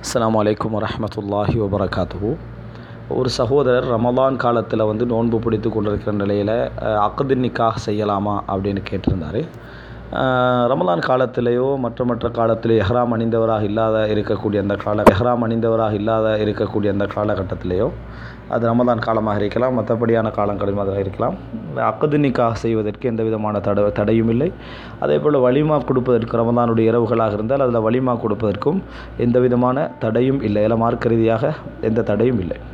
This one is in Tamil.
அஸ்ஸலாமு அலைக்கும் வரஹ்மத்துல்லாஹி வபரகாத்துஹு ஒரு சகோதரர் ரமலான் காலத்தில் வந்து நோன்பு பிடித்து கொண்டிருக்கிற நிலையில் அக்கது நிக்காஹ் செய்யலாமா அப்படின்னு கேட்டிருந்தார் அஹ், ரமலான் காலத்திலேயோ மற்ற மற்ற காலத்திலேயோ எஹ்ராம் அணிந்தவராக இல்லாத இருக்கக்கூடிய அந்த கால எஹ்ராம் அணிந்தவராக இல்லாத இருக்கக்கூடிய அந்த காலகட்டத்திலேயோ அது ரமலான் காலமாக இருக்கலாம் மற்றபடியான காலங்களில் இருக்கலாம் அக்கது நிக்காஹ் செய்வதற்கு எந்த விதமான தட தடையும் இல்லை அதே போல் வலிமா கொடுப்பதற்கு ரமலானுடைய இரவுகளாக இருந்தால் அதில் வலிமா கொடுப்பதற்கும் எந்த விதமான தடையும் இல்லை இல்லை மார்க்க ரீதியாக எந்த தடையும் இல்லை